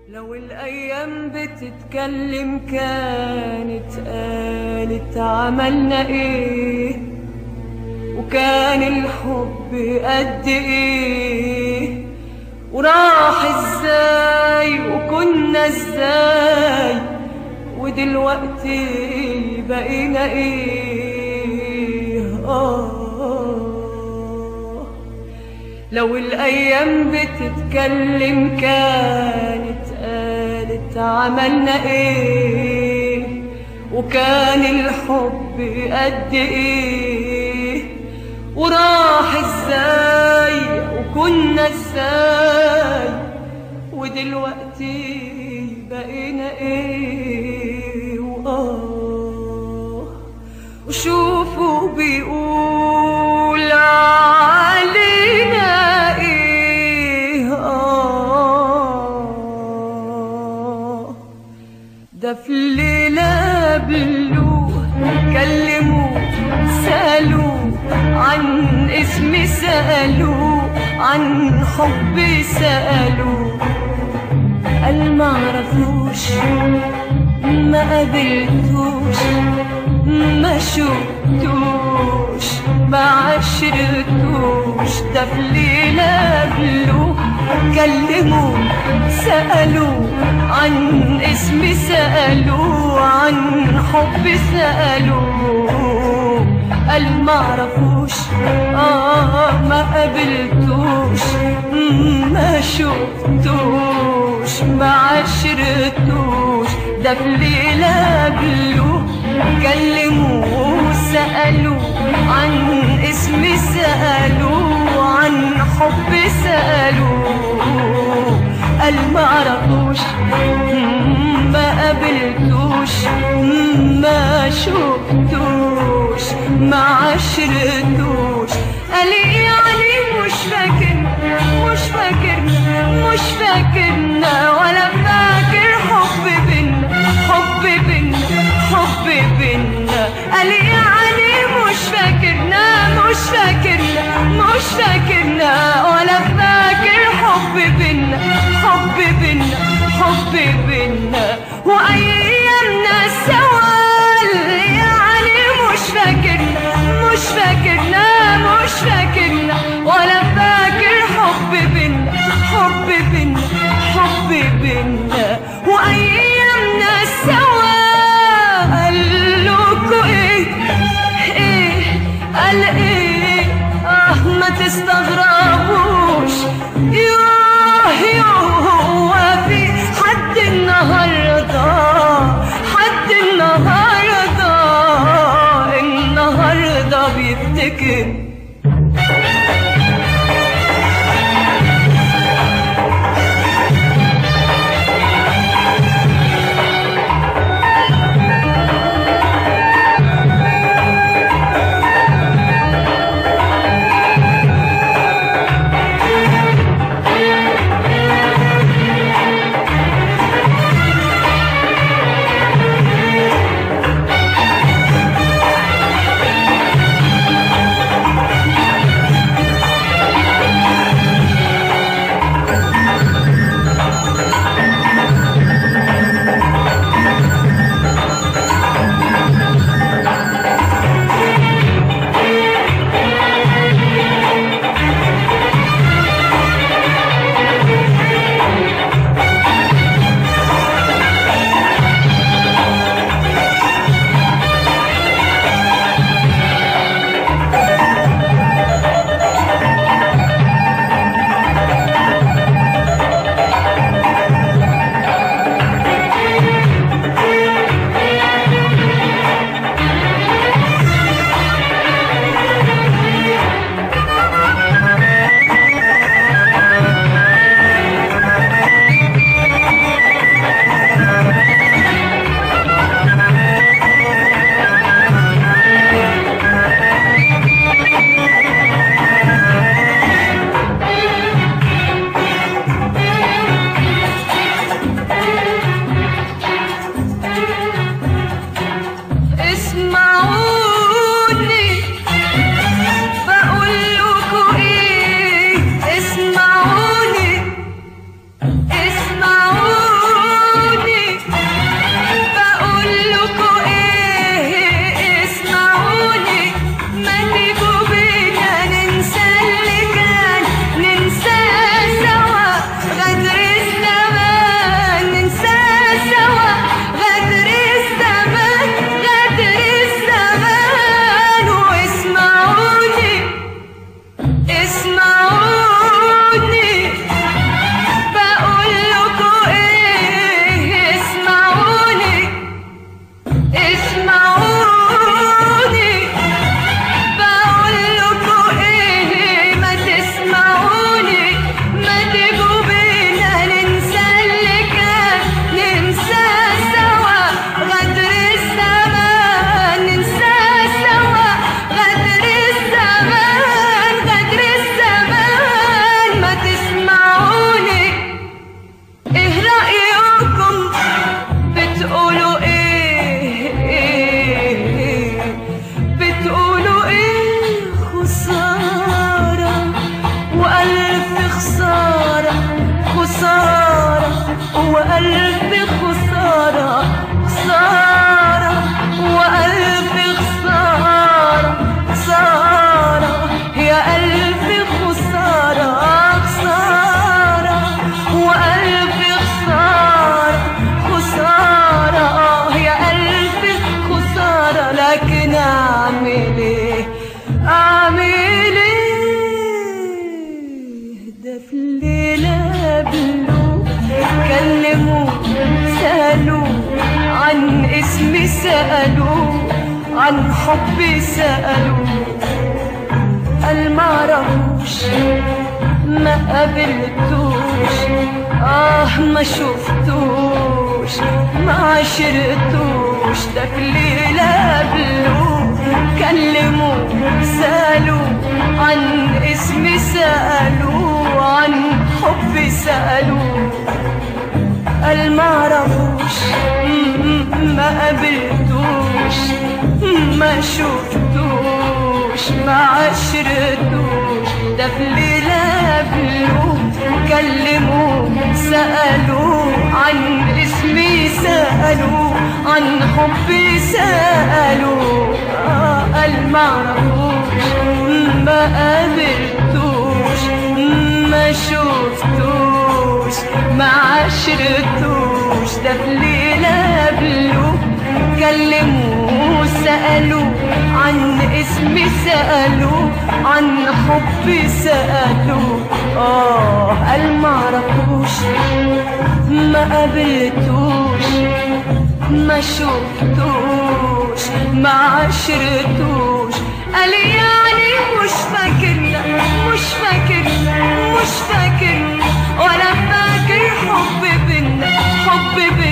لو الأيام بتتكلم كانت قالت عملنا إيه وكان الحب قد إيه وراح إزاي وكنا إزاي ودلوقتي بقينا إيه آه لو الأيام بتتكلم كانت قالت عملنا إيه وكان الحب قد إيه وراح إزاي وكنا إزاي ودلوقتي بقينا إيه وآه وشوفوا بيقول علينا ايه آه ده في الليلة بلوه كلموه سألوه عن اسمي سألوه عن حبي سألوه قال معرفوش ما قابلتوش ما شفتوش ما عشرتوش ده في ليلة قبله كلموا سألوا عن اسمي سألوا عن حبي سألوا قال معرفوش آه ما قابلتوش ما شفتوش ما عشرتوش ده في ليلة قبله كلموا سألوا عن اسمي سألوا عن حبي سألوا قال ما عرفوش ما قابلتوش ما شفتوش ما عشرتوش قال يعني مش فاكر مش فاكر مش فاكرنا ولا فاكر حب بينا حب بينا حب بينا قال يعني مش فاكرنا مش فاكرنا مش فاكرنا ولا فاكر حب بينا حب بينا حب بينا وايامنا سوا يعني مش فاكرنا مش فاكرنا مش فاكرنا ولا فاكر حب بينا حب بينا حب بينا وايامنا سوا قال لكم ايه ايه قال ايه اه ما تستغربوش يوه يوه هو في حد النهارده حد النهارده النهارده بيفتكر اسمي سألوه عن حبي سألوه قال معرفوش ما قابلتوش آه ما شفتوش ما عشرتوش ده في ليلة قبلوه كلموه سألوه عن اسمي سألوه عن حبي سألوه قال معرفوش م- ما قابلتوش ما شفتوش ما عشرتوش ده في ليلة قبلوه كلموه سألوه عن اسمي سألوه عن حبي سألوه آه قال معرفوش ما قابلتوش ما شفتوش ما عشرتوش ده في ليلة قبلوه كلموه سألوه عن اسمي سألوه عن حبي سألوه آه قال معرفوش ما قابلتوش ما شفتوش ما عشرتوش قال يعني مش فاكرنا مش فاكرنا مش فاكرنا ولا فاكر حب بينا حب بينا